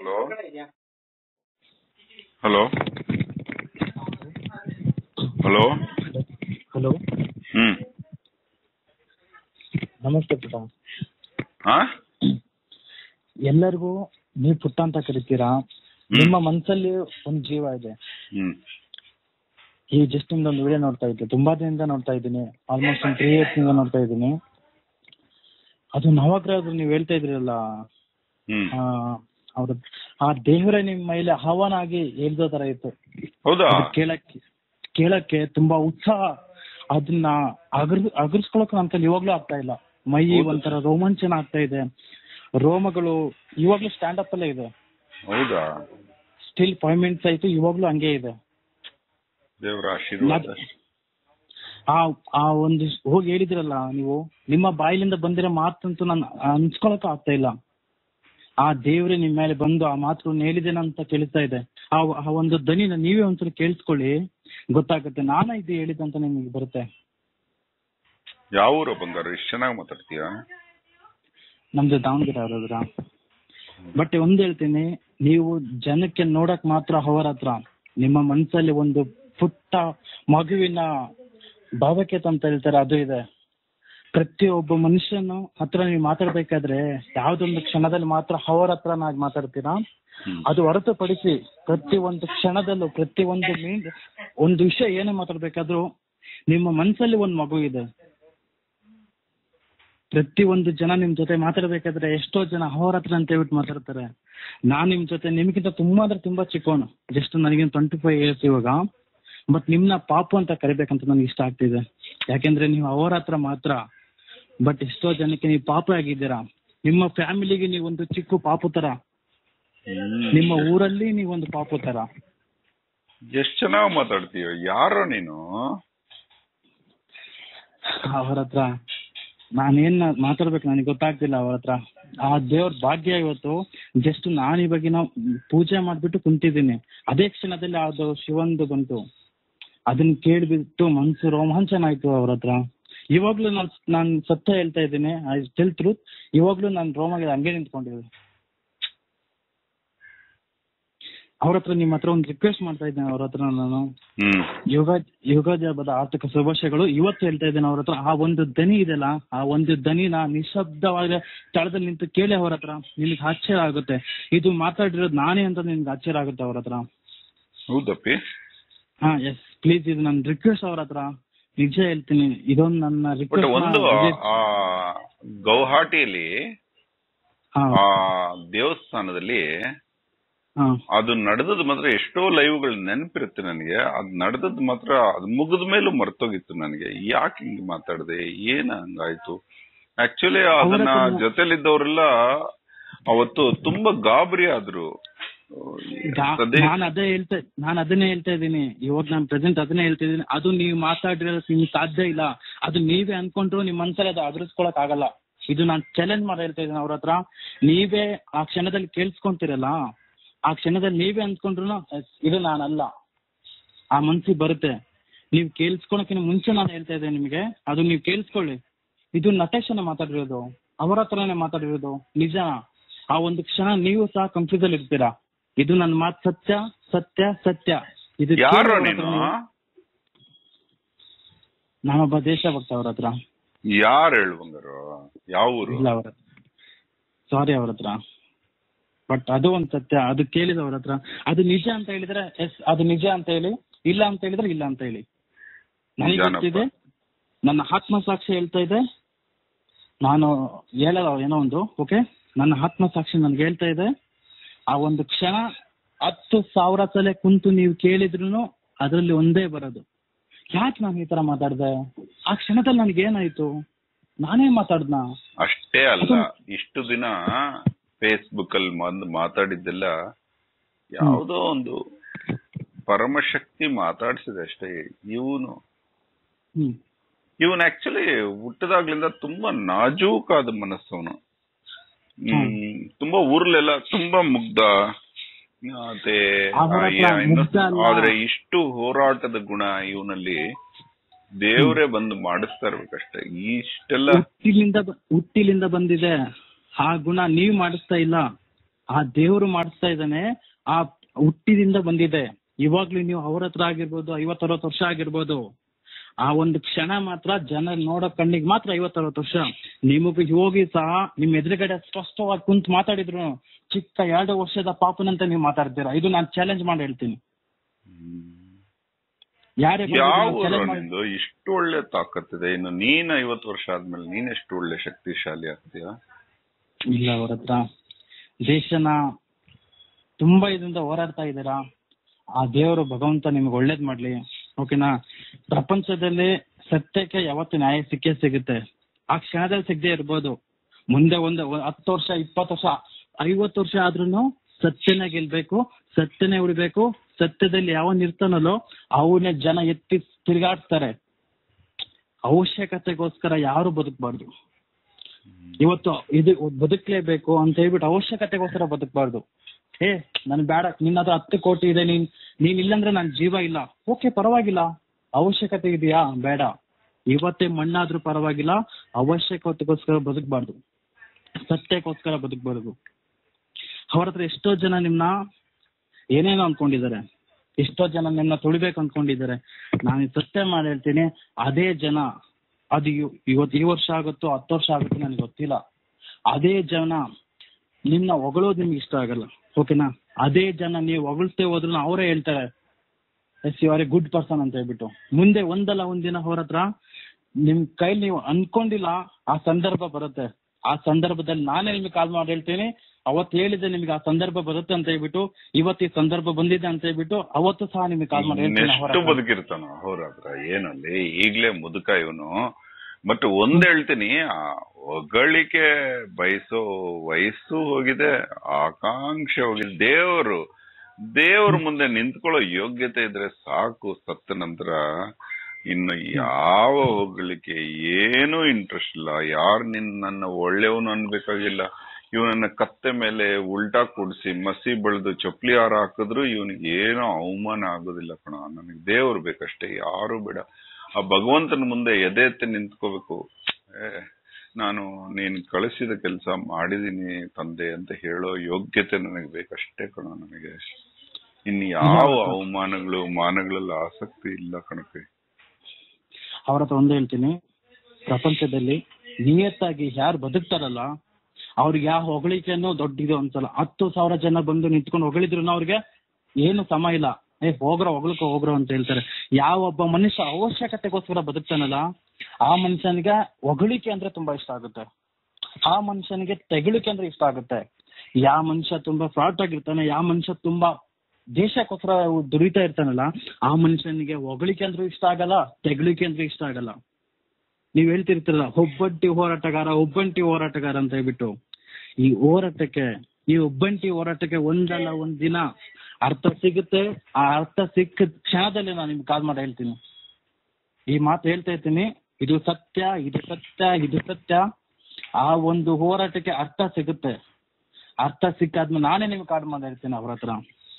Hello hello hello hello hmm ನಮಸ್ತೆ ಪುಟ್ಟ ಹಾ ಎಲ್ಲರಿಗೂ ನೀವು ಪುಟ್ಟ ಅಂತ ಕರಿತೀರಾ ನಿಮ್ಮ ಮನ್ಸಲ್ಲಿ ಒಂದು ಜೀವ ಇದೆ ಹ್ಮ್ ಈ ಜಸ್ಟ್ ನಿಮ್ದೊಂದು ವಿಡಿಯೋ ನೋಡ್ತಾ ಇದ್ದೆ ತುಂಬಾ ದಿನದಿಂದ ನೋಡ್ತಾ ಇದ್ದೀನಿ ಆಲ್ಮೋಸ್ಟ್ ಒಂದು ತ್ರೀ ಇಯರ್ಸ್ ಇಂದ ನೋಡ್ತಾ ಇದ್ದೀನಿ ಅದು ನವಗ್ರಹಗಳು ನೀವು ಹೇಳ್ತಾ ಇದ್ರಲ್ಲ ಹ್ಮ್ ಆ, ಅವ್ರ ಆ ದೇವರೇ ನಿಮ್ಮ ಮೇಲೆ ಆಹ್ವಾನ ಆಗಿ ಹೇಳ್ದೋ ತರ ಇತ್ತು ಹೌದಾ ಅದು ಕೇಳಕ್ಕೆ ಕೇಳಕ್ಕೆ ತುಂಬಾ ಉತ್ಸಾಹ ಅದನ್ನ ಅಗರ್ ಅಗರ್ಸ್ಕೊಳಕ್ ನನ್ನ ಕೈಲಿ ಇವಾಗ್ಲೂ ಆಗ್ತಾ ಇಲ್ಲ ಮೈ ಹೌದು. ಒಂಥರ ರೋಮಾಂಚನ ಆಗ್ತಾ ಇದೆ ರೋಮಗಳು ಇವಾಗ್ಲೂ ಸ್ಟ್ಯಾಂಡ್ ಅಪ್ ಅಲ್ಲೇ ಇದೆ ಹೌದಾ ಸ್ಟಿಲ್ ಫೈವ್ ಮಿನಿಟ್ಸ್ ಆಯ್ತು ಇವಾಗ್ಲೂ ಹಂಗೆ ಇದೆ ದೇವರ ಆಶೀರ್ವಾದ ಆ ಆ ಒಂದು ಹೋಗಿ ಹೇಳಿದಿರಲ್ಲ ನೀವು ನಿಮ್ಮ ಬಾಯಿಲಿಂದ ಬಂದಿರೋ ಮಾತಂತೂ ನಾನು ಅನ್ಸ್ಕೊಳಕ್ ಆಗ್ತಾ ಇಲ್ಲ ಆ ದೇವ್ರೆ ನಿಮ್ ಮೇಲೆ ಬಂದು ಆ ಮಾತುಗಳನ್ನ ಹೇಳಿದೇನ ಅಂತ ಕೇಳಿಸ್ತಾ ಇದೆ ಆ ಆ ಒಂದು ದನಿನ ನೀವೇ ಒಂದ್ಸಲ ಕೇಳಿಸ್ಕೊಳ್ಳಿ ಗೊತ್ತಾಗುತ್ತೆ ನಾನ ಇದು ಹೇಳಿದಂತ ನಿಮಗೆ ಬರುತ್ತೆ ಯಾವ ಊರ ಬಂಗಾರ ಇಷ್ಟು ಚೆನ್ನಾಗಿ ಮಾತಾಡ್ತೀಯಾ ನಮ್ದು ದಾವಣಗೆರೆ ಅವ್ರದ್ರ ಬಟ್ ಒಂದ್ ಹೇಳ್ತೀನಿ ನೀವು ಜನಕ್ಕೆ ನೋಡಕ್ ಮಾತ್ರ ಅವರ ಹತ್ರ ನಿಮ್ಮ ಮನ್ಸಲ್ಲಿ ಒಂದು ಪುಟ್ಟ ಮಗುವಿನ ಭಾವಕೇತ ಅಂತ ಹೇಳ್ತಾರೆ ಅದು ಇದೆ ಪ್ರತಿಯೊಬ್ಬ ಮನುಷ್ಯನು ಹತ್ರ ನೀವು ಮಾತಾಡ್ಬೇಕಾದ್ರೆ ಯಾವ್ದೊಂದು ಕ್ಷಣದಲ್ಲಿ ಮಾತ್ರ ಅವರ ಹತ್ರ ನಾಗಿ ಮಾತಾಡ್ತೀರಾ ಹ್ಮ್. ಅದು ಹೊರತುಪಡಿಸಿ ಪ್ರತಿ ಒಂದು ಕ್ಷಣದಲ್ಲೂ ಪ್ರತಿ ಒಂದು ಮೀನ್ ಒಂದು ವಿಷಯ ಏನೇ ಮಾತಾಡ್ಬೇಕಾದ್ರೂ ನಿಮ್ಮ ಮನ್ಸಲ್ಲಿ ಒಂದು ಮಗು ಇದೆ ಪ್ರತಿ ಒಂದು ಜನ ನಿಮ್ ಜೊತೆ ಮಾತಾಡ್ಬೇಕಾದ್ರೆ ಎಷ್ಟೋ ಜನ ಅವ್ರ ಹತ್ರ ಅಂತ ಹೇಳ್ಬಿಟ್ಟು ಮಾತಾಡ್ತಾರೆ ನಾನ್ ನಿಮ್ ಜೊತೆ ನಿಮ್ಗಿಂತ ತುಂಬಾ ಅಂದ್ರೆ ತುಂಬಾ ಚಿಕ್ಕವನು ಜಸ್ಟ್ ನನಗೆ ಟ್ವೆಂಟಿ ಫೈವ್ ಇಯರ್ಸ್ ಇವಾಗ ಬಟ್ ನಿಮ್ನ ಪಾಪು ಅಂತ ಕರಿಬೇಕಂತ ನನಗೆ ಇಷ್ಟ ಆಗ್ತಿದೆ ಯಾಕೆಂದ್ರೆ ನೀವು ಅವರ ಹತ್ರ ಮಾತ್ರ ಬಟ್ ಎಷ್ಟೋ ಜನಕ್ಕೆ ನೀವು ಪಾಪು ಆಗಿದ್ದೀರಾ ನಿಮ್ಮ ಫ್ಯಾಮಿಲಿಗೆ ನೀವು ಒಂದು ಚಿಕ್ಕ ಪಾಪು ತರ ಹ್ಮ್. ನಿಮ್ಮ ಊರಲ್ಲಿ ನೀವು ಒಂದು ಪಾಪು ತರ ಎಷ್ಟ್ ಚೆನ್ನಾಗಿ ಮಾತಾಡ್ತೀಯ ಯಾರೋ ನೀನು ಅವರ ಹತ್ರ ನಾನೇನ್ ಮಾತಾಡ್ಬೇಕು ನನಗೆ ಗೊತ್ತಾಗ್ತಿಲ್ಲ ಅವ್ರ ಹತ್ರ ಆ ದೇವ್ರ ಭಾಗ್ಯ ಇವತ್ತು ಜಸ್ಟ್ ನಾನು ಇವಾಗಿನ ಪೂಜೆ ಮಾಡ್ಬಿಟ್ಟು ಕುಂತಿದ್ದೀನಿ ಅದೇ ಕ್ಷಣದಲ್ಲಿ ಅದು ಶಿವಂದು ಬಂತು ಅದನ್ನ ಕೇಳ್ಬಿಟ್ಟು ಮನ್ಸು ರೋಮಾಂಚನ ಆಯ್ತು ಅವ್ರ ಹತ್ರ ಇವಾಗ್ಲೂ ನಾನು ನಾನು ಸತ್ಯ ಹೇಳ್ತಾ ಇದ್ದೀನಿ ಐ ಸ್ಟಿಲ್ ಟ್ರೂತ್ ಇವಾಗ್ಲೂ ನಾನು ರೋಮಾಗೆ ಹಂಗೆ ನಿಂತ್ಕೊಂಡಿದ್ದೀನಿ ಅವ್ರ ಹತ್ರ ನಿಮ್ಮ ಹತ್ರ ಒಂದು ರಿಕ್ವೆಸ್ಟ್ ಮಾಡ್ತಾ ಇದ್ದೇನೆ ಅವ್ರ ಹತ್ರ ನಾನು ಹ್ಮ್ ಯೋಗ ಯುಗಾದಿ ಹಬ್ಬದ ಆರ್ಥಿಕ ಶುಭಾಶಯಗಳು ಇವತ್ತು ಹೇಳ್ತಾ ಇದ್ದೇನೆ ಅವ್ರ ಹತ್ರ ಆ ಒಂದು ದನಿ ಇದೆಯಲ್ಲ ಆ ಒಂದು ದನಿನ ನಿಶಬ್ದವಾದ ಸ್ಥಳದಲ್ಲಿ ನಿಂತು ಕೇಳಿ ಅವ್ರ ಹತ್ರ ನಿನಗೆ ಆಶ್ಚರ್ಯ ಆಗುತ್ತೆ ಇದು ಮಾತಾಡಿರೋದು ನಾನೇ ಅಂತ ನಿನ್ಗೆ ಆಶ್ಚರ್ಯ ಆಗುತ್ತೆ ಅವ್ರ ಹತ್ರ ಹೌದಪ್ಪಿ ಹಾ ಎಸ್ ಪ್ಲೀಸ್ ಇದು ನನ್ನ ರಿಕ್ವೆಸ್ಟ್ ಅವ್ರ ಹತ್ರ ನಿಜ ಹೇಳ್ತೀನಿ ಇದೊಂದು ನನ್ನ ಬಟ್ ಒಂದು ರಿಕ್ವೆಸ್ಟ್ ಆ ಗೌಹಾಟಿಯಲ್ಲಿ ಹಾ ಆ ದೇವಸ್ಥಾನದಲ್ಲಿ ಹಾ ಅದು ನಡೆದದ್ದು ಮಾತ್ರ ಎಷ್ಟೋ ಲೈವ್ಗಳು ನೆನಪಿರುತ್ತೆ ನನಗೆ ಅದ್ ನಡೆದದ್ದು ಮಾತ್ರ ಅದು ಮುಗಿದ ಮೇಲೂ ಮರ್ತೋಗಿತ್ತು ನನಗೆ ಯಾಕೆ ಹಿಂಗ್ ಮಾತಾಡದೆ ಏನ ಹಂಗಾಯ್ತು ಆಕ್ಚುಲಿ ಅದನ್ನ ಅವ್ರ ಹತ್ರ- ಜೊತೆಲಿದ್ದವರೆಲ್ಲ ಅವತ್ತು ತುಂಬಾ ಗಾಬರಿ ಆದ್ರು ಸದ್ಯ ನಾನು ಅದೇ ಹೇಳ್ತಾ ನಾನು ಅದನ್ನೇ ಹೇಳ್ತಾ ಇದ್ದೀನಿ ಇವಾಗ ನಾನು ಪ್ರೆಸೆಂಟ್ ಅದನ್ನೇ ಹೇಳ್ತಾ ಇದ್ದೀನಿ ಅದು ನೀವು ಮಾತಾಡಿರೋದು ನಿಮ್ಗೆ ಸಾಧ್ಯ ಇಲ್ಲ ಅದು ನೀವೇ ಅನ್ಕೊಂಡ್ರು ನಿಮ್ ಮನ್ಸಲ್ಲಿ ಅದು ಅದ್ರಿಸ್ಕೊಳಕ್ ಆಗಲ್ಲ ಇದು ನಾನು ಚಾಲೆಂಜ್ ಮಾಡಿ ಹೇಳ್ತಾ ಇದ್ದೀನಿ ಅವ್ರ ಹತ್ರ ನೀವೇ ಆ ಕ್ಷಣದಲ್ಲಿ ಕೇಳಿಸ್ಕೊಂತೀರಲ್ಲ ಆ ಕ್ಷಣದಲ್ಲಿ ನೀವೇ ಅನ್ಕೊಂಡ್ರು ಇದು ನಾನಲ್ಲ ಆ ಮನ್ಸಿಗೆ ಬರುತ್ತೆ ನೀವು ಕೇಳಿಸ್ಕೊಳಕ್ಕಿಂತ ಮುಂಚೆ ನಾನು ಹೇಳ್ತಾ ಇದ್ದೇನೆ ನಿಮಗೆ ಅದು ನೀವು ಕೇಳಿಸ್ಕೊಳ್ಳಿ ಇದು ನಟೇಶನ ಮಾತಾಡಿರೋದು ಅವರ ಹತ್ರನೇ ಮಾತಾಡಿರೋದು ನಿಜ ಆ ಒಂದು ಕ್ಷಣ ನೀವು ಸಹ ಕನ್ಫ್ಯೂಸ್ ಅಲ್ಲಿ ಇರ್ತೀರಾ ಇದು ನನ್ನ ಮಾತು ಸತ್ಯ ಸತ್ಯ ಸತ್ಯ ಇದು ಯಾರೋ ಕೇಳಿ ಅವ್ರ ನೀನು ಹತ್ರ ನೀವು- ನಾನೊಬ್ಬ ದೇಶಭಕ್ತ ಅವ್ರ ಹತ್ರ ಯಾರು ಹೇಳು ಬಂಗಾರು ಯಾವ ಊರು ಇಲ್ಲ ಅವ್ರ ಹತ್ರ ಸಾರಿ ಅವ್ರ ಹತ್ರ ಬಟ್ ಅದು ಒಂದ್ ಸತ್ಯ ಅದು ಕೇಳಿದ ಅವ್ರ ಹತ್ರ ಅದು ನಿಜ ಅಂತ ಹೇಳಿದ್ರೆ ಎಸ್ ಅದು ನಿಜ ಅಂತ ಹೇಳಿ ಇಲ್ಲ ಅಂತ ಹೇಳಿದ್ರೆ ಇಲ್ಲ ಅಂತ ಹೇಳಿ ನನಗೆ ನಿಜಾನಪ್ಪ. ಗೊತ್ತಿದೆ ನನ್ನ ಆತ್ಮಸಾಕ್ಷಿ ಹೇಳ್ತಾ ಇದೆ ನಾನು ಹೇಳಲ್ಲ ಏನೋ ಒಂದು ಓಕೆ ನನ್ನ ಆತ್ಮಸಾಕ್ಷಿ ನನ್ಗೆ ಹೇಳ್ತಾ ಇದೆ ಆ ಒಂದು ಕ್ಷಣ ಹತ್ತು ಸಾವಿರ ಸಲ ಕುಂತು ನೀವು ಕೇಳಿದ್ರು ಅದರಲ್ಲಿ ಒಂದೇ ಬರೋದು ಯಾಕೆ ನಾನು ಈ ತರ ಮಾತಾಡ್ದೆ ಆ ಕ್ಷಣದಲ್ಲಿ ನನಗೆ ಏನಾಯ್ತು ನಾನೇ ಮಾತಾಡ್ದ ಅಷ್ಟೇ ಅಲ್ಲ ಇಷ್ಟು ದಿನ ಫೇಸ್ಬುಕ್ ಅಲ್ಲಿ ಬಂದು ಮಾತಾಡಿದ್ದೆಲ್ಲ ಯಾವುದೋ ಒಂದು ಪರಮಶಕ್ತಿ ಮಾತಾಡ್ಸಿದೆ ಅಷ್ಟೇ ಇವನು ಹ್ಮ್ ಇವನ್ ಆಕ್ಚುಲಿ ಹುಟ್ಟದಾಗ್ಲಿಂದ ತುಂಬಾ ನಾಜೂಕಾದ ಮನಸ್ಸವನು ಹ್ಮ್ ತುಂಬಾ ಊರ್ಲೆಲ್ಲ ತುಂಬಾ ಮುಗ್ಧ ಮತ್ತೆ ಅವ್ರ ಆ, ಹತ್ರ ಇನ್ನು- ಮುಗ್ಧ ಅಲ್ಲ. ಆದ್ರೆ ಇಷ್ಟು ಹೋರಾಟದ ಗುಣ ಇವನಲ್ಲಿ ದೇವರೇ ಬಂದು ಮಾಡಿಸ್ತಾ ಇರ್ಬೇಕಷ್ಟೇ ಇಷ್ಟೆಲ್ಲ ಹುಟ್ಟಿಲಿಂದ ಬ- ಹುಟ್ಟಿಲಿಂದ ಬಂದಿದೆ ಆ ಗುಣ ನೀವ್ ಮಾಡಿಸ್ತಾ ಇಲ್ಲ ಆ ದೇವರು ಮಾಡಿಸ್ತಾ ಇದ್ದಾನೆ ಆ ಹುಟ್ಟಿದಿಂದ ಬಂದಿದೆ ಇವಾಗ್ಲೂ ನೀವು ಅವ್ರ ಹತ್ರ ಆಗಿರ್ಬೋದು ಐವತ್ತರವತ್ತು ವರ್ಷ ಆಗಿರ್ಬೋದು ಆ ಒಂದು ಕ್ಷಣ ಮಾತ್ರ ಜನ ನೋಡೋ ಕಣ್ಣಿಗೆ ಮಾತ್ರ ಐವತ್ತರವತ್ತು ವರ್ಷ ನಿಮಗೆ ಹೋಗಿ ಸಹ ನಿಮ್ ಎದುರುಗಡೆ ಸ್ಪಷ್ಟವಾಗಿ ಕುಂತ್ ಮಾತಾಡಿದ್ರು ಚಿಕ್ಕ ಎರಡು ವರ್ಷದ ಪಾಪನಂತ ನೀವು ಮಾತಾಡ್ತೀರಾ ಇದು ನಾನು ಚಾಲೆಂಜ್ ಮಾಡಿ ಹೇಳ್ತೀನಿ ಯಾರೇ ಬಂದ್ರು ಯಾವ ನಾನ್ challenge ಮಾಡಿ ನಿಂದು ಇಷ್ಟು ಒಳ್ಳೆ ತಾಕತ್ತಿದೆ ಇನ್ನು ನೀನ್ ಐವತ್ತು ವರ್ಷ ಆದ್ಮೇಲೆ ನೀನ್ ಎಷ್ಟು ಒಳ್ಳೆ ಶಕ್ತಿಶಾಲಿ ಆಗ್ತೀಯಾ ಇಲ್ಲ ಅವ್ರ ಹತ್ರ ದೇಶನ ತುಂಬಾ ಇದರಿಂದ ಹೋರಾಡ್ತಾ ಇದ್ದೀರಾ ಆ ದೇವರು ಭಗವಂತ ನಿಮ್ಗೆ ಒಳ್ಳೇದ್ ಮಾಡ್ಲಿ ಓಕೆನಾ ಪ್ರಪಂಚದಲ್ಲಿ ಸತ್ಯಕ್ಕೆ ಯಾವತ್ತು ನ್ಯಾಯ ಸಿಕ್ಕೇ ಸಿಗುತ್ತೆ ಆ ಕ್ಷಣದಲ್ಲಿ ಸಿಗದೆ ಇರ್ಬೋದು ಮುಂದೆ ಒಂದು ಒ- ಹತ್ತು ವರ್ಷ ಇಪ್ಪತ್ತು ವರ್ಷ ಐವತ್ತು ವರ್ಷ ಆದ್ರೂ ಸತ್ಯನೇ ಗೆಲ್ಬೇಕು ಸತ್ಯನೇ ಉಳಿಬೇಕು ಸತ್ಯದಲ್ಲಿ ಯಾವನ್ ಇರ್ತಾನಲ್ಲೋ ಅವನೇ ಜನ ಎತ್ತಿ ತಿರುಗಾಡ್ತಾರೆ ಅವಶ್ಯಕತೆಗೋಸ್ಕರ ಯಾರು ಬದುಕಬಾರ್ದು ಇವತ್ತು ಇದು ಬದುಕಲೇಬೇಕು ಅಂತ ಹೇಳ್ಬಿಟ್ಟು ಅವಶ್ಯಕತೆಗೋಸ್ಕರ ಬದುಕಬಾರ್ದು ಏ ನನ್ ಬೇಡ ನಿನ್ನ ಹತ್ರ ಹತ್ತು ಕೋಟಿ ಇದೆ ನೀನ್ ನೀನ್ ಇಲ್ಲಂದ್ರೆ ನನ್ ಜೀವ ಇಲ್ಲ ಓಕೆ ಪರವಾಗಿಲ್ಲ ಅವಶ್ಯಕತೆ ಇದೆಯಾ ಬೇಡ ಇವತ್ತೇ ಮಣ್ಣಾದ್ರೂ ಪರವಾಗಿಲ್ಲ ಅವಶ್ಯಕತೆಗೋಸ್ಕರ ಬದುಕಬಾರ್ದು ಸತ್ಯಕ್ಕೋಸ್ಕರ ಬದುಕಬಾರ್ದು ಅವ್ರ ಹತ್ರ ಎಷ್ಟೋ ಜನ ನಿಮ್ನ ಏನೇನೋ ಅನ್ಕೊಂಡಿದ್ದಾರೆ ಎಷ್ಟೋ ಜನ ನಿಮ್ನ ತುಳಿಬೇಕು ಅನ್ಕೊಂಡಿದ್ದಾರೆ ನಾನು ಸತ್ಯ ಮಾಡಿ ಹೇಳ್ತೀನಿ ಅದೇ ಜನ ಅದು ಇವ್- ಇವತ್ತು ಈ ವರ್ಷ ಆಗುತ್ತೋ ಹತ್ತು ವರ್ಷ ಆಗುತ್ತೋ ನನಗೆ ಗೊತ್ತಿಲ್ಲ ಅದೇ ಜನ ನಿಮ್ನ ಹೊಗಳೋದು ನಿಮ್ಗೆ ಇಷ್ಟ ಆಗಲ್ಲ ಓಕೆನಾ ಅದೇ ಜನ ನೀವು ಹೊಗಳ್ತೇ ಹೋದ್ರು ಅವರೇ ಹೇಳ್ತಾರೆ yes you are a good person ಅಂತ ಹೇಳ್ಬಿಟ್ಟು ಮುಂದೆ ಒಂದಲ್ಲ ಒಂದಿನ ಅವ್ರ ಹತ್ರ ನಿಮ್ ಕೈಲಿ ನೀವು ಅನ್ಕೊಂಡಿಲ್ಲ ಆ ಸಂದರ್ಭ ಬರುತ್ತೆ ಆ ಸಂದರ್ಭದಲ್ಲಿ ನಾನೇ ನಿಮ್ಗೆ ಕಾಲ್ ಮಾಡಿ ಹೇಳ್ತೀನಿ ಅವತ್ತು ಹೇಳಿದೆ ನಿಮ್ಗೆ ಆ ಸಂದರ್ಭ ಬರುತ್ತೆ ಅಂತ ಹೇಳ್ಬಿಟ್ಟು ಇವತ್ತು ಈ ಸಂದರ್ಭ ಬಂದಿದೆ ಅಂತ ಹೇಳ್ಬಿಟ್ಟು ಅವತ್ತು ಸಹ ನಿಮ್ಗೆ ಕಾಲ್ ಮಾಡಿ ಹೇಳ್ತೀನಿ ಅವ್ರ ಎಷ್ಟು ಹತ್ರ. ಬದುಕಿರ್ತಾನ ಅವ್ರ ಹತ್ರ ಏನಲ್ಲಿ ಈಗ್ಲೇ ಮುದುಕ ಇವನು ಬಟ್ ಒಂದ್ ಹೇಳ್ತೀನಿ ಆ ಹೊಗಳಿಕೆ ಬಯಸೋ ವಯಸ್ಸು ಹೋಗಿದೆ ಆಕಾಂಕ್ಷೆ ಹೋಗಿದೆ ದೇವರು ದೇವ್ರ ಮುಂದೆ ನಿಂತ್ಕೊಳ್ಳೋ ಯೋಗ್ಯತೆ ಇದ್ರೆ ಸಾಕು ಸತ್ತ ನಂತರ ಇನ್ನು ಯಾವ ಹೊಗಳಿಕೆ ಏನೂ ಇಂಟ್ರೆಸ್ಟ್ ಇಲ್ಲ ಯಾರು ನಿನ್ ನನ್ನ ಒಳ್ಳೆಯವನು ಅನ್ಬೇಕಾಗಿಲ್ಲ ಇವನನ್ನ ಕತ್ತೆ ಮೇಲೆ ಉಲ್ಟಾ ಕೂಡಿಸಿ ಮಸಿ ಬೆಳೆದು ಚಪ್ಪಲಿ ಹಾರ ಹಾಕಿದ್ರು ಇವನಿಗೆ ಏನೋ ಅವಮಾನ ಆಗೋದಿಲ್ಲ ಕಣ ನನಗೆ ದೇವ್ರು ಬೇಕಷ್ಟೇ ಯಾರು ಬೇಡ ಆ ಭಗವಂತನ ಮುಂದೆ ಎದೆ ಎತ್ತಿ ನಿಂತ್ಕೋಬೇಕು ಏ, ನಾನು ನೀನ್ ಕಳಿಸಿದ ಕೆಲಸ ಮಾಡಿದೀನಿ ತಂದೆ ಅಂತ ಹೇಳೋ ಯೋಗ್ಯತೆ ನನಗೆ ಬೇಕಷ್ಟೇ ಕಣ ನನಗೆ ಇನ್ ಯಾವ ಅವಮಾನಗಳು ಮಾನಗಳೆಲ್ಲ ಆಸಕ್ತಿ ಇಲ್ಲ ಕಣಕ್ಕೆ ಅವ್ರ ಹತ್ರ ಒಂದೇ ಹೇಳ್ತೀನಿ ಪ್ರಪಂಚದಲ್ಲಿ ನಿಯತ್ತಾಗಿ ಯಾರು ಬದುಕ್ತಾರಲ್ಲ ಅವ್ರಿಗೆ ಯಾವ ಹೊಗಳಿಕೆನೂ ದೊಡ್ಡದು ಅನ್ಸಲ್ಲ ಹತ್ತು ಸಾವಿರ ಜನ ಬಂದು ನಿಂತ್ಕೊಂಡು ಹೊಗಳಿದ್ರು ಅವ್ರಿಗೆ ಏನು ಸಮ ಇಲ್ಲ ಏ ಹೋಗ್ರ ಹೊಗಳಕೋ ಹೋಗ್ರೋ ಅಂತ ಹೇಳ್ತಾರೆ ಯಾವ ಒಬ್ಬ ಮನುಷ್ಯ ಅವಶ್ಯಕತೆಗೋಸ್ಕರ ಬದುಕ್ತಾನಲ್ಲ ಆ ಮನುಷ್ಯನಿಗೆ ಹೊಗಳಿಕೆ ಅಂದ್ರೆ ತುಂಬಾ ಇಷ್ಟ ಆಗುತ್ತೆ ಆ ಮನುಷ್ಯನಿಗೆ ತೆಗಳಿಕೆ ಅಂದ್ರೆ ಇಷ್ಟ ಆಗುತ್ತೆ ಯಾವ ಮನುಷ್ಯ ತುಂಬಾ ಫ್ರಾಡ್ ಆಗಿರ್ತಾನೆ ಯಾವ ಮನುಷ್ಯ ತುಂಬಾ ದೇಶಕ್ಕೋಸ್ಕರ ದುಡಿತಾ ಇರ್ತಾನಲ್ಲ ಆ ಮನುಷ್ಯನಿಗೆ ಹೊಗಳಿಕೆ ಅಂದ್ರೂ ಇಷ್ಟ ಆಗಲ್ಲ ತೆಗಳಿಕೆ ಅಂದ್ರೂ ಇಷ್ಟ ಆಗಲ್ಲ ನೀವ್ ಹೇಳ್ತಿರ್ತೀರಲ್ಲ ಒಬ್ಬಂಟಿ ಹೋರಾಟಗಾರ ಒಬ್ಬಂಟಿ ಹೋರಾಟಗಾರ ಅಂತ ಹೇಳ್ಬಿಟ್ಟು ಈ ಹೋರಾಟಕ್ಕೆ ಈ ಒಬ್ಬಂಟಿ ಹೋರಾಟಕ್ಕೆ ಒಂದಲ್ಲ ಒಂದ್ ದಿನ ಅರ್ಥ ಸಿಗುತ್ತೆ ಆ ಅರ್ಥ ಸಿಕ್ಕ ಕ್ಷಣದಲ್ಲಿ ನಾನು ನಿಮ್ಗೆ ಕಾಲ್ ಮಾಡಿ ಹೇಳ್ತೀನಿ ಈ ಮಾತು ಹೇಳ್ತಾ ಇರ್ತೀನಿ ಇದು ಸತ್ಯ ಇದು ಸತ್ಯ ಇದು ಸತ್ಯ ಆ ಒಂದು ಹೋರಾಟಕ್ಕೆ ಅರ್ಥ ಸಿಗುತ್ತೆ ಅರ್ಥ ಸಿಕ್ಕಾದ್ಮೇಲೆ ನಾನೇ ನಿಮ್ಗೆ ಕಾಲ್ ಮಾಡಿ ಹೇಳ್ತೀನಿ ಅವ್ರ ಹತ್ರ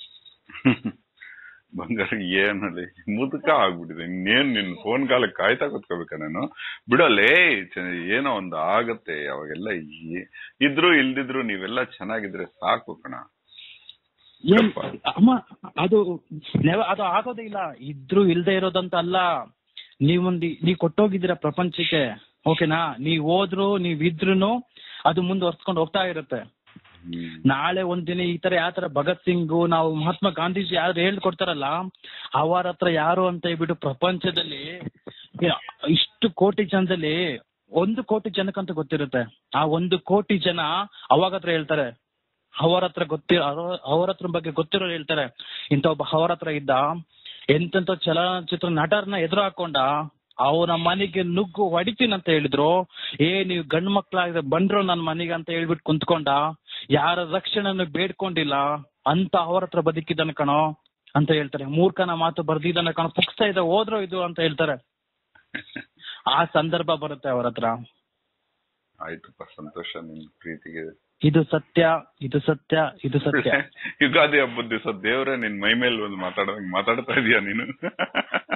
ಬಂಗಾರ ಏನಲ್ಲಿ ಮುದುಕ ಆಗ್ಬಿಟ್ಟಿದೆ ಇನ್ನೇನ್ ನಿನ್ ಫೋನ್ ಕಾಲ ಕಾಯ್ತಾ ಕೂತ್ಕೋಬೇಕ ನಾನು ಬಿಡಲೇ ಚ- ಏನೋ ಒಂದು ಆಗತ್ತೆ ಅವಾಗೆಲ್ಲ ಈ- ಇದ್ರು ಇಲ್ದಿದ್ರು ನೀವೆಲ್ಲ ಚೆನ್ನಾಗಿದ್ರೆ ಸಾಕು ಕಣ ಏನ್ ಯಪ್ಪ. ಅಮ್ಮ ಅದು ನೆವ- ಅದು ಆಗೋದೇ ಇಲ್ಲ ಇದ್ರು ಇಲ್ದೇ ಇರೋದಂತ ಅಲ್ಲ ನೀವೊಂದು ನೀವ್ ಕೊಟ್ಟೋಗಿದ್ದೀರ ಪ್ರಪಂಚಕ್ಕೆ ಓಕೆನಾ ನೀವ್ ಹೋದ್ರು ನೀವ್ ಇದ್ರುನು ಅದು ಮುಂದುವರ್ಸ್ಕೊಂಡು ಹೋಗ್ತಾ ಇರುತ್ತೆ ಹ್ಮ್. ನಾಳೆ ಒಂದಿನ ಈ ತರ ಯಾವ ತರ ಭಗತ್ ಸಿಂಗ್ ನಾವು ಮಹಾತ್ಮ ಗಾಂಧೀಜಿ ಯಾರು ಹೇಳ್ಕೊಡ್ತಾರಲ್ಲ ಅವರ ಹತ್ರ ಯಾರು ಅಂತ ಹೇಳ್ಬಿಟ್ಟು ಪ್ರಪಂಚದಲ್ಲಿ ಏ- ಇಷ್ಟು ಕೋಟಿ ಜನದಲ್ಲಿ ಒಂದು ಕೋಟಿ ಜನಕ್ಕಂತ ಗೊತ್ತಿರುತ್ತೆ ಆ ಒಂದು ಕೋಟಿ ಜನ ಅವಾಗ ಹತ್ರ ಹೇಳ್ತಾರೆ ಅವರ ಹತ್ರ ಗೊತ್ತಿರೋ ಅವರ ಹತ್ರ ಬಗ್ಗೆ ಗೊತ್ತಿರೋ ಹೇಳ್ತಾರೆ ಇಂತ ಒಬ್ಬ ಅವರ ಹತ್ರ ಇದ್ದ ಎಂತೆಂತ ಚಲನಚಿತ್ರ ನಟರನ್ನ ಎದುರು ಹಾಕೊಂಡ ಅವನ ಮನೆಗೆ ನುಗ್ಗು ಹೊಡಿತೀನಿ ಅಂತ ಹೇಳಿದ್ರು ಏ ನೀವು ಗಂಡ್ ಮಕ್ಳಾಗಿದ್ರೆ ಬಂದ್ರು ನನ್ ಮನೆಗೆ ಅಂತ ಹೇಳ್ಬಿಟ್ಟು ಕುಂತ್ಕೊಂಡ ಯಾರ ರಕ್ಷಣೆಯನ್ನು ಬೇಡ್ಕೊಂಡಿಲ್ಲ ಅಂತ ಅವ್ರ ಹತ್ರ ಬದುಕಿದ್ದಾನೆ ಕಣೋ ಅಂತ ಹೇಳ್ತಾರೆ ಮೂರ್ಖನ ಮಾತು ಬರ್ದಿದ್ದಾನೆ ಕಣೋ ಪುಕ್ಸ್ತಾ ಇದೆ ಹೋದ್ರು ಇದು ಅಂತ ಹೇಳ್ತಾರೆ ಆ ಸಂದರ್ಭ ಬರುತ್ತೆ ಅವ್ರ ಹತ್ರ ಆಯ್ತಪ್ಪ ಸಂತೋಷ ನಿನ್ ಪ್ರೀತಿಗೆ ಇದು ಸತ್ಯ ಇದು ಸತ್ಯ ಇದು ಸತ್ಯ ಯುಗಾದಿ ಹಬ್ಬದ ದಿವಸ ದೇವ್ರೆ ನಿನ್ ಮೈ ಮೇಲೆ ಒಂದು ಮಾತಾಡೋದಂಗ್ ಮಾತಾಡ್ತಾ ಇದೀಯ ನೀನು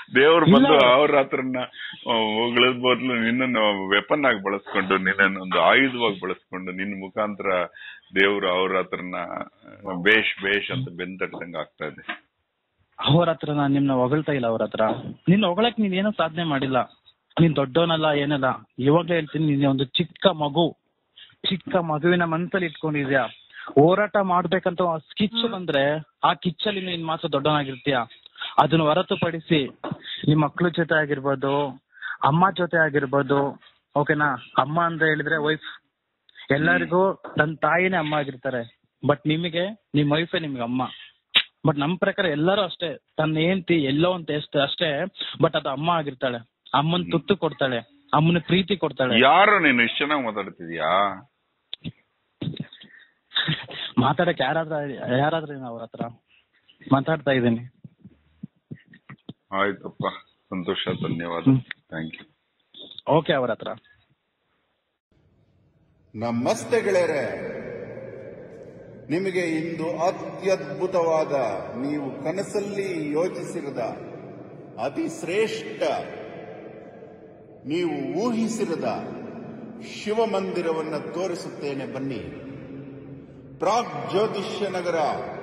ದೇವ್ರು ಬಂದು ಇಲ್ಲ. ಅವ್ರ ಹತ್ರನ ಹೊಗಳದ್ ಬದಲು ನಿನ್ನನ್ನು ವೆಪನ್ ಆಗಿ ಬಳಸ್ಕೊಂಡು ನಿನ್ನನ್ನು ಒಂದು ಆಯುಧವಾಗಿ ಬಳಸ್ಕೊಂಡು ನಿನ್ನ ಮುಖಾಂತರ ದೇವ್ರು ಅವ್ರ ಹತ್ರನ ಬೇಷ್ ಬೇಷ್ ಅಂತ ಬೆಂತಡ್ದಂಗ ಆಗ್ತಾ ಇದೆ ಅವ್ರ ಹತ್ರ ನಾನು ನಿಮ್ನ ಹೊಗಳ್ತಾ ಇಲ್ಲ ಅವ್ರ ಹತ್ರ ನಿನ್ನ ಹೊಗಳಕ್ ನೀನ್ ಏನೋ ಸಾಧನೆ ಮಾಡಿಲ್ಲ ನೀನ್ ದೊಡ್ಡವನಲ್ಲ ಏನಲ್ಲ ಇವಾಗ್ಲೇ ಹೇಳ್ತೀನಿ ನೀನ್ ಒಂದು ಚಿಕ್ಕ ಮಗು ಚಿಕ್ಕ ಮಗುವಿನ ಮನ್ಸಲ್ಲಿ ಇಟ್ಕೊಂಡಿದ್ಯಾ ಹೋರಾಟ ಮಾಡ್ಬೇಕಂತ ಕಿಚ್ಚು ಬಂದ್ರೆ ಆ ಕಿಚ್ಚಲ್ಲಿ ನೀನ್ ಮಾತ್ರ ದೊಡ್ಡವನಾಗಿರ್ತೀಯ ಅದನ್ನ ಹೊರತುಪಡಿಸಿ ನಿಮ್ ಮಕ್ಳ ಜೊತೆ ಆಗಿರ್ಬೋದು ಅಮ್ಮ ಜೊತೆ ಆಗಿರ್ಬೋದು ಓಕೆನಾ ಅಮ್ಮ ಅಂತ ಹೇಳಿದ್ರೆ ವೈಫ್ ಎಲ್ಲರಿಗೂ ತನ್ನ ತಾಯಿನೇ ಅಮ್ಮ ಆಗಿರ್ತಾರೆ ಬಟ್ ನಿಮಗೆ ನಿಮ್ ವೈಫೇ ನಿಮ್ಗೆ ಅಮ್ಮ ಬಟ್ ನಮ್ ಪ್ರಕಾರ ಎಲ್ಲರೂ ಅಷ್ಟೇ ತನ್ನ ಹೆಂಡತಿ ಎಲ್ಲೋ ಅಂತ ಎಷ್ಟು ಅಷ್ಟೇ ಬಟ್ ಅದು ಅಮ್ಮ ಆಗಿರ್ತಾಳೆ ಅಮ್ಮನ್ ತುತ್ತು ಕೊಡ್ತಾಳೆ ಅಮ್ಮನ ಪ್ರೀತಿ ಕೊಡ್ತಾಳೆ ಯಾರು ನೀನು ಇಷ್ಟು ಚೆನ್ನಾಗಿ ಮಾತಾಡ್ತಿದ್ಯಾ ಮಾತಾಡಕ್ ಯಾರಾದ್ರ ಯಾರಾದ್ರೂ ಅವ್ರ ಹತ್ರ ಮಾತಾಡ್ತಾ ಇದ್ದೀನಿ ಆಯ್ತಪ್ಪ ಸಂತೋಷ ಧನ್ಯವಾದ ಹ್ಮ್. ಥ್ಯಾಂಕ್ ಯು ಓಕೆ ಅವ್ರ ಹತ್ರ ನಮಸ್ತೆ ಗೆಳೆಯರೆ ನಿಮಗೆ ಇಂದು ಅತ್ಯದ್ಭುತವಾದ ನೀವು ಕನಸಲ್ಲಿ ಯೋಚಿಸಿರದ ಅತಿ ಶ್ರೇಷ್ಠ ನೀವು ಊಹಿಸಿರದ ಶಿವ ಮಂದಿರವನ್ನು ತೋರಿಸುತ್ತೇನೆ ಬನ್ನಿ ಪ್ರಾಗ್ ಜ್ಯೋತಿಷ್ಯ ನಗರ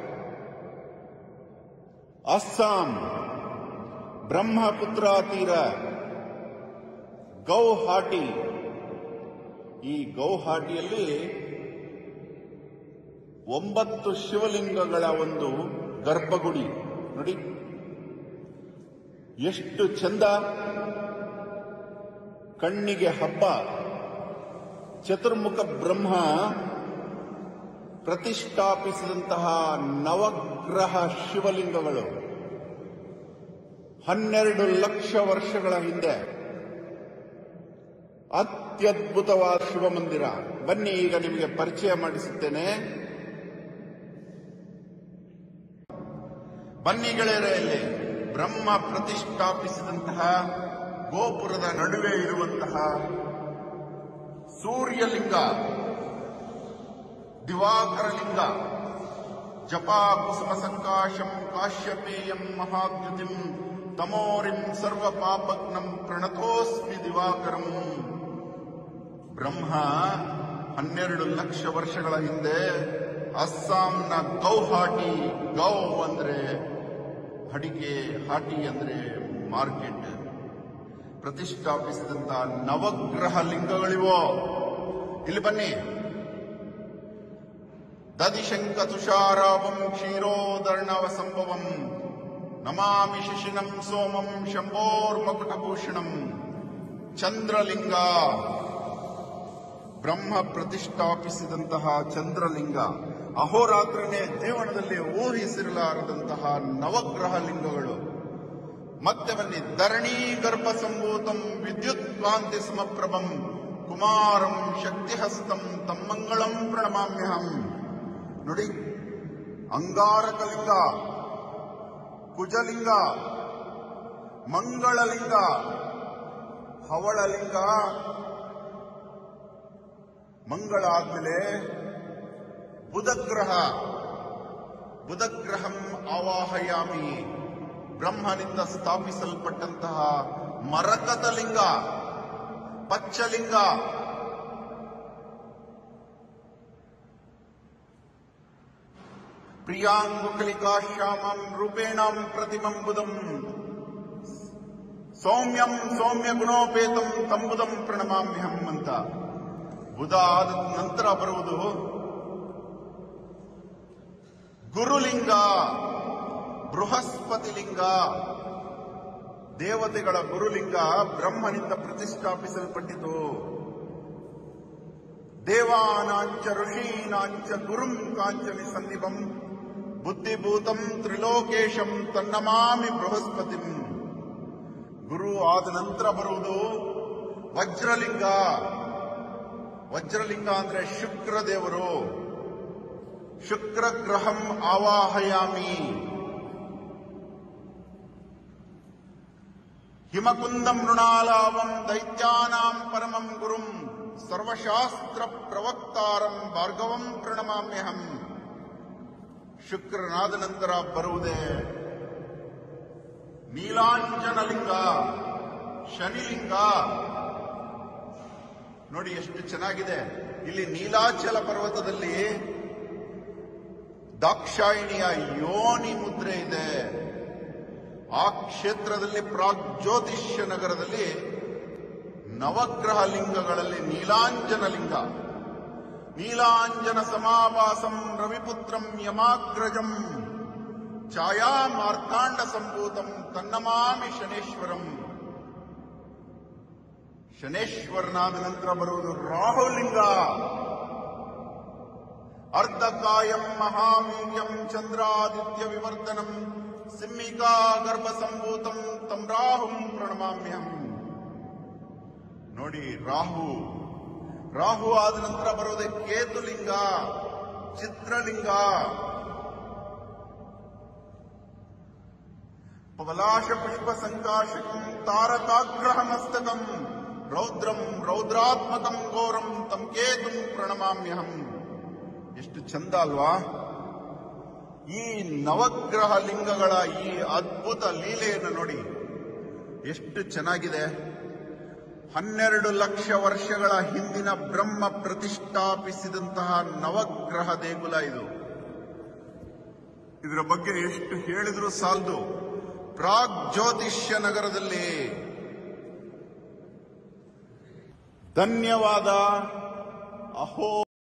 ಅಸ್ಸಾಂ ಬ್ರಹ್ಮಪುತ್ರ ತೀರ ಗೌಹಾಟಿ ಈ ಗೌಹಾಟಿಯಲ್ಲಿ ಒಂಬತ್ತು ಶಿವಲಿಂಗಗಳ ಒಂದು ಗರ್ಭಗುಡಿ ನೋಡಿ ಎಷ್ಟು ಚಂದ ಕಣ್ಣಿಗೆ ಹಬ್ಬ ಚತುರ್ಮುಖ ಬ್ರಹ್ಮ ಪ್ರತಿಷ್ಠಾಪಿಸಿದಂತಹ ನವಗ್ರಹ ಶಿವಲಿಂಗಗಳು ಹನ್ನೆರಡು ಲಕ್ಷ ವರ್ಷಗಳ ಹಿಂದೆ ಅತ್ಯದ್ಭುತವಾದ ಶಿವ ಮಂದಿರ ಬನ್ನಿ ಈಗ ನಿಮಗೆ ಪರಿಚಯ ಮಾಡಿಸುತ್ತೇನೆ ಬನ್ನಿ ಗೆಳೆಯರಲ್ಲಿ ಬ್ರಹ್ಮ ಪ್ರತಿಷ್ಠಾಪಿಸಿದಂತಹ ಗೋಪುರದ ನಡುವೆ ಇರುವಂತಹ ಸೂರ್ಯಲಿಂಗ ದಿವಾಕರಲಿಂಗ ಜಪಾ ಕುಸುಮ ಸಂಕಾಶಂ ಕಾಶ್ಯಪೇಯಂ ಮಹಾದ್ಯುತಿಂ ತಮೋರಿಂ ಸರ್ವ ಪಾಪಗ್ನಂ ಪ್ರಣತೋಸ್ಮಿ ದಿವಾಕರಂ ಬ್ರಹ್ಮ ಹನ್ನೆರಡು ಲಕ್ಷ ವರ್ಷಗಳ ಹಿಂದೆ ಅಸ್ಸಾಂನ ಗೌಹಾಟಿ ಗೌ ಅಂದ್ರೆ ಅಡಿಕೆ ಹಾಟಿ ಅಂದ್ರೆ ಮಾರ್ಕೆಟ್ ಪ್ರತಿಷ್ಠಾಪಿಸಿದಂತಹ ನವಗ್ರಹ ಲಿಂಗಗಳಿವೋ ಇಲ್ಲಿ ಬನ್ನಿ ದದಿಶಂಕ ತುಷಾರಾವಂ ಕ್ಷೀರೋದರ್ಣವ ಸಂಭವಂ ನಮಾಮಿ ಶಿಶಿನಂ ಸೋಮಂ ಶಂಭೋರ್ಮಕುಟಭೂಷಣಂ ಚಂದ್ರಲಿಂಗ ಬ್ರಹ್ಮ ಪ್ರತಿಷ್ಠಾಪಿಸಿದಂತಹ ಚಂದ್ರಲಿಂಗ ಅಹೋರಾತ್ರನೇ ಜೀವನದಲ್ಲಿ ಊಹಿಸಿರಲಾರದಂತಹ ನವಗ್ರಹ ಲಿಂಗಗಳು ಮತ್ತೆ ಬನ್ನಿ ಧರಣಿ ಗರ್ಭ ಸಂಭೂತಂ ವಿದ್ಯುತ್ ಕಾಂತಿ ಸಮಪ್ರಭಂ ಕುಮಾರಂ ಶಕ್ತಿಹಸ್ತಂ ತಮ್ಮಂಗಳಂ ಪ್ರಣಮಾಮ್ಯಹಂ ನೋಡಿ ಅಂಗಾರಕಲಿಂಗ ಕುಜಲಿಂಗ ಮಂಗಳಲಿಂಗ ಹವಳಲಿಂಗ ಮಂಗಳ ಆದ್ಮೇಲೆ ಬುಧಗ್ರಹ ಬುಧಗ್ರಹಂ ಆವಾಹಯಾಮಿ ಬ್ರಹ್ಮನಿಂದ ಸ್ಥಾಪಿಸಲ್ಪಟ್ಟಂತಹ ಮರಕತ ಲಿಂಗ ಪಚ್ಚಲಿಂಗ ಪ್ರಿಯಾಂಗುಕಲಿಕಾ ಶ್ಯಾಮಂ ರೂಪೇಣಂ ಪ್ರತಿಮಂ ಬುಧಂ ಸೌಮ್ಯಂ ಸೌಮ್ಯ ಗುಣೋಪೇತಂ ತಂಬುದಂ ಪ್ರಣಮಾಮ್ಯಹಂ ಅಂತ ಬುಧ ಆದ ನಂತರ ಬರುವುದು ಗುರುಲಿಂಗ ಬೃಹಸ್ಪತಿ ಲಿಂಗ ದೇವತೆಗಳ ಗುರುಲಿಂಗ ಬ್ರಹ್ಮನಿಂದ ಪ್ರತಿಷ್ಠಾಪಿಸಲ್ಪಟ್ಟಿತು ದೇವಾನಾಂಚ ಋಷೀನಾಂಚ ಗುರುಂ ಕಾಂಚನಿ ಸನ್ನಿಭಂ ಬುದ್ಧಿಭೂತಂ ತ್ರಿಲೋಕೇಶಂ ತನ್ನಮಾಮಿ ಬೃಹಸ್ಪತಿಂ ಗುರು ಆದ ನಂತರ ಬರುವುದು ವಜ್ರಲಿಂಗ ವಜ್ರಲಿಂಗ ಅಂದ್ರೆ ಶುಕ್ರ ದೇವರು ಶುಕ್ರ ಗ್ರಹಂ ಆವಾಹಯಾಮಿ ಹಿಮಕುಂದಂ ಮೃಣಾಲಾವಂ ದೈತ್ಯಾನಾಂ ಪರಮಂ ಗುರುಂ ಸರ್ವಶಾಸ್ತ್ರ ಪ್ರವಕ್ತಾರಂ ಭಾರ್ಗವಂ ಪ್ರಣಮಾಮ್ಯಹಂ ಶುಕ್ರನಾದ ನಂತರ ಬರುವುದೇ ನೀಲಾಂಜನಲಿಂಗ ಶನಿಲಿಂಗ ನೋಡಿ ಎಷ್ಟು ಚೆನ್ನಾಗಿದೆ ಇಲ್ಲಿ ನೀಲಾಚಲ ಪರ್ವತದಲ್ಲಿ ದಾಕ್ಷಾಯಿಣಿಯ ಯೋನಿ ಮುದ್ರೆ ಇದೆ ಆ ಕ್ಷೇತ್ರದಲ್ಲಿ ಪ್ರಾಗ್ಜ್ಯೋತಿಷ್ಯ ನಗರದಲ್ಲಿ ನವಗ್ರಹ ಲಿಂಗಗಳಲ್ಲಿ ನೀಲಾಂಜನ ಲಿಂಗ ನೀಲಾಂಜನ ಸಮಾವಾಸಂ ರವಿಪುತ್ರಂ ಯಮಾಗ್ರಜಂ ಛಾಯಾ ಮಾರ್ತಾಂಡ ಸಂಭೂತಂ ತನ್ನಮಾಮಿ ಶನೇಶ್ವರಂ ಶನೇಶ್ವರನಾದ ನಂತರ ಬರುವುದು ರಾಹುಲಿಂಗ ಅರ್ಧಕಾಯಂ ಮಹಾವೀರ್ಯಂ ಚಂದ್ರಾದಿತ್ಯ ವಿವರ್ಧನಂ ಸಿಮ್ಮಿಕಾ ಗರ್ಭ ಸಂಭೂತಂ ತಂ ರಾಹುಂ ಪ್ರಣಮಾಮ್ಯಹಂ ನೋಡಿ ರಾಹು ರಾಹು ಆದ ನಂತರ ಬರುವುದೇ ಕೇತುಲಿಂಗ ಚಿತ್ರಲಿಂಗ ಪಲಾಶ ಪುಷ್ಪ ಸಂಕಾಶಕಂ ತಾರಕಾಗ್ರಹ ಮಸ್ತಕಂ ರೌದ್ರಂ ರೌದ್ರಾತ್ಮಕಂ ಘೋರಂ ತಂ ಕೇತುಂ ಪ್ರಣಮಾಮ್ಯಹಂ ಎಷ್ಟು ಚಂದ ಅಲ್ವಾ ಈ ನವಗ್ರಹ ಲಿಂಗಗಳ ಈ ಅದ್ಭುತ ಲೀಲೆಯನ್ನು ನೋಡಿ ಎಷ್ಟು ಚೆನ್ನಾಗಿದೆ ಹನ್ನೆರಡು ಲಕ್ಷ ವರ್ಷಗಳ ಹಿಂದಿನ ಬ್ರಹ್ಮ ಪ್ರತಿಷ್ಠಾಪಿಸಿದಂತಹ ನವಗ್ರಹ ದೇಗುಲ ಇದು ಇದರ ಬಗ್ಗೆ ಎಷ್ಟು ಹೇಳಿದ್ರು ಸಾಲದು ಪ್ರಾಗ್ ಜ್ಯೋತಿಷ್ಯ ನಗರದಲ್ಲಿ ಧನ್ಯವಾದ ಅಹೋ